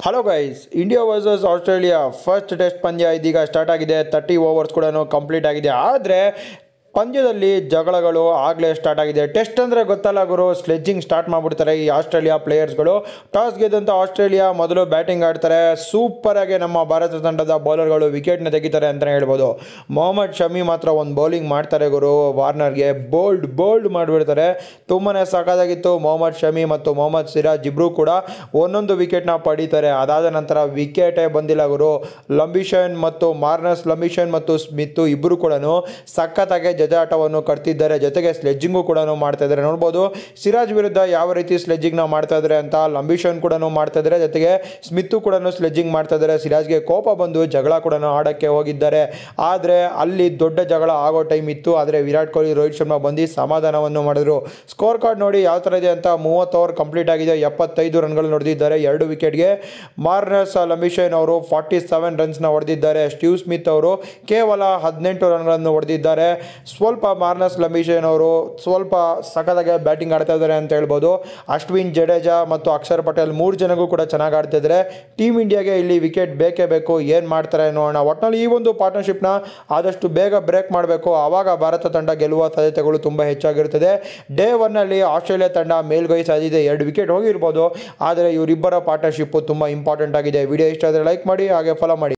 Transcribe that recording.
hello guys India versus Australia first test ಪಂದ್ಯ ಇದೀಗ start ಆಗಿದೆ ತರ್ಟಿ ಓವರ್ಸ್ ಕೂಡ ಕಂಪ್ಲೀಟ್ ಆಗಿದೆ ಆದರೆ ಪಂದ್ಯದಲ್ಲಿ ಜಗಳಗಳು ಆಗಲೇ ಸ್ಟಾರ್ಟ್ ಆಗಿದೆ ಟೆಸ್ಟ್ ಅಂದರೆ ಗೊತ್ತಲ್ಲ ಗುರು ಸ್ಲೆಡ್ಜಿಂಗ್ ಸ್ಟಾರ್ಟ್ ಮಾಡಿಬಿಡ್ತಾರೆ ಈ ಆಸ್ಟ್ರೇಲಿಯಾ ಪ್ಲೇಯರ್ಸ್ಗಳು ಟಾಸ್ ಗೆದ್ದಂಥ ಆಸ್ಟ್ರೇಲಿಯಾ ಮೊದಲು ಬ್ಯಾಟಿಂಗ್ ಆಡ್ತಾರೆ ಸೂಪರಾಗಿ ನಮ್ಮ ಭಾರತ ತಂಡದ ಬೌಲರ್ಗಳು ವಿಕೆಟ್ನ ತೆಗಿತಾರೆ ಅಂತಲೇ ಹೇಳ್ಬೋದು ಮೊಹಮ್ಮದ್ ಶಮಿ ಮಾತ್ರ ಒಂದು ಬೌಲಿಂಗ್ ಮಾಡ್ತಾರೆ ಗುರು ವಾರ್ನರ್ಗೆ ಬೋಲ್ಡ್ ಬೋಲ್ಡ್ ಮಾಡಿಬಿಡ್ತಾರೆ ತುಂಬಾ ಸಾಕಾಗಿತ್ತು ಮೊಹಮ್ಮದ್ ಶಮಿ ಮತ್ತು ಮೊಹಮ್ಮದ್ ಸಿರಾಜ್ ಇಬ್ಬರು ಕೂಡ ಒಂದೊಂದು ವಿಕೆಟ್ನ ಪಡೀತಾರೆ ಅದಾದ ನಂತರ ವಿಕೆಟೇ ಬಂದಿಲ್ಲ ಗುರು ಲಂಬಿಷನ್ ಮತ್ತು ಮಾರ್ನಸ್ ಲಂಬಿಷನ್ ಮತ್ತು ಸ್ಮಿತ್ ಇಬ್ಬರು ಕೂಡ ಸಖತ್ತಾಗಿ ಜಜಾಟವನ್ನು ಕಟ್ತಿದ್ದಾರೆ ಜೊತೆಗೆ ಸ್ಲೆಡ್ಜಿಂಗು ಕೂಡ ಮಾಡ್ತಾ ಇದ್ದಾರೆ ನೋಡ್ಬೋದು ಸಿರಾಜ್ ವಿರುದ್ಧ ಯಾವ ರೀತಿ ಸ್ಲೆಡ್ಜಿಂಗ್ನ ಮಾಡ್ತಾ ಇದ್ದಾರೆ ಅಂತ ಲಂಬಿಷನ್ ಕೂಡ ಮಾಡ್ತಾ ಇದ್ದಾರೆ ಜೊತೆಗೆ ಸ್ಮಿತ್ತು ಕೂಡ ಸ್ಲೆಡ್ಜಿಂಗ್ ಮಾಡ್ತಾ ಇದ್ದಾರೆ ಸಿರಾಜ್ಗೆ ಕೋಪ ಬಂದು ಜಗಳ ಕೂಡ ಆಡಕ್ಕೆ ಹೋಗಿದ್ದಾರೆ ಆದರೆ ಅಲ್ಲಿ ದೊಡ್ಡ ಜಗಳ ಆಗೋ ಟೈಮ್ ಇತ್ತು ಆದರೆ ವಿರಾಟ್ ಕೊಹ್ಲಿ ರೋಹಿತ್ ಶರ್ಮಾ ಬಂದು ಸಮಾಧಾನವನ್ನು ಮಾಡಿದ್ರು ಸ್ಕೋರ್ ಕಾರ್ಡ್ ನೋಡಿ ಯಾವ ಥರ ಇದೆ ಅಂತ ಮೂವತ್ತು ಓವರ್ ಕಂಪ್ಲೀಟ್ ಆಗಿದೆ ಎಪ್ಪತ್ತೈದು ರನ್ಗಳು ನೋಡಿದ್ದಾರೆ ಎರಡು ವಿಕೆಟ್ಗೆ ಮಾರ್ನಸ್ ಲಂಬಿಷನ್ ಅವರು ಫಾರ್ಟಿ ಸೆವೆನ್ ರನ್ಸ್ನ ಹೊಡೆದಿದ್ದಾರೆ ಸ್ಟೀವ್ ಸ್ಮಿತ್ ಅವರು ಕೇವಲ ಹದಿನೆಂಟು ರನ್ಗಳನ್ನು ಹೊಡೆದಿದ್ದಾರೆ ಸ್ವಲ್ಪ ಮಾರ್ನಸ್ ಲಂಬಿಷನ್ ಅವರು ಸ್ವಲ್ಪ ಸಖತ್ತಾಗಿ ಬ್ಯಾಟಿಂಗ್ ಆಡ್ತಾ ಇದ್ದಾರೆ ಅಂತ ಹೇಳ್ಬೋದು ಅಶ್ವಿನ್ ಜಡೇಜಾ ಮತ್ತು ಅಕ್ಷರ್ ಪಟೇಲ್ ಮೂರು ಜನಗೂ ಕೂಡ ಚೆನ್ನಾಗಿ ಆಡ್ತಾ ಇದ್ದಾರೆ ಟೀಮ್ ಇಂಡಿಯಾಗೆ ಇಲ್ಲಿ ವಿಕೆಟ್ ಬೇಕೇ ಬೇಕು ಏನು ಮಾಡ್ತಾರೆ ನೋಡೋಣ ಒಟ್ಟಿನಲ್ಲಿ ಈ ಒಂದು ಪಾರ್ಟ್ನರ್ಶಿಪ್ನ ಆದಷ್ಟು ಬೇಗ ಬ್ರೇಕ್ ಮಾಡಬೇಕು ಆವಾಗ ಭಾರತ ತಂಡ ಗೆಲ್ಲುವ ಸಾಧ್ಯತೆಗಳು ತುಂಬ ಹೆಚ್ಚಾಗಿರುತ್ತದೆ ಡೇ ಒನ್ನಲ್ಲಿ ಆಸ್ಟ್ರೇಲಿಯಾ ತಂಡ ಮೇಲ್ಗೈ ಸಾಧಿಸಿದೆ ಎರಡು ವಿಕೆಟ್ ಹೋಗಿರ್ಬೋದು ಆದರೆ ಇವರಿಬ್ಬರ ಪಾರ್ಟ್ನರ್ಶಿಪ್ಪು ತುಂಬ ಇಂಪಾರ್ಟೆಂಟ್ ಆಗಿದೆ ವಿಡಿಯೋ ಇಷ್ಟ ಆದರೆ ಲೈಕ್ ಮಾಡಿ ಹಾಗೆ ಫಾಲೋ ಮಾಡಿ